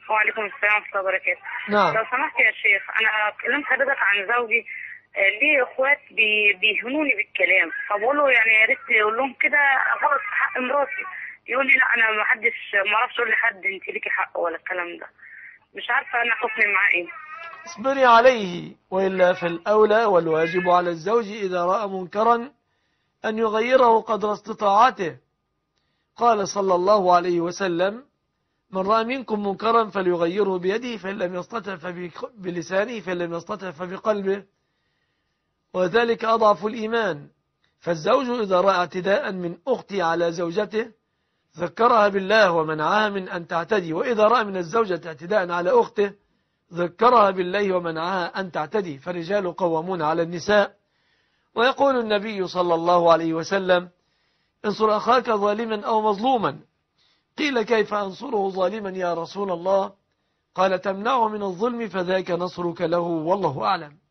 وعليكم السلام ورحمة الله وبركاته نعم لو سمحت يا شيخ أنا كلمت حضرتك عن زوجي آه، ليه إخوات بي- بيهنوني بالكلام فبقول له يعني يا ريت يقول لهم كده غلط في حق مراتي يقول لي لا أنا ما حدش ما أعرفش أقول لحد أنت ليكي حق ولا الكلام ده مش عارفة أنا حكمي معاه إيه اصبري عليه وإلا فالأولى والواجب على الزوج إذا رأى منكرا أن يغيره قدر استطاعته قال صلى الله عليه وسلم من رأى منكم منكرا فليغيره بيده فإن لم يستطع فبك- بلسانه فإن لم يستطع فبقلبه وذلك أضعف الإيمان فالزوج إذا رأى اعتداء من أختي على زوجته ذكرها بالله ومنعها من أن تعتدي وإذا رأى من الزوجة اعتداء على أخته ذكرها بالله ومنعها أن تعتدي فالرجال قوامون على النساء ويقول النبي صلى الله عليه وسلم انصر أخاك ظالما أو مظلوما قيل كيف أنصره ظالما يا رسول الله قال تمنعه من الظلم فذاك نصرك له والله أعلم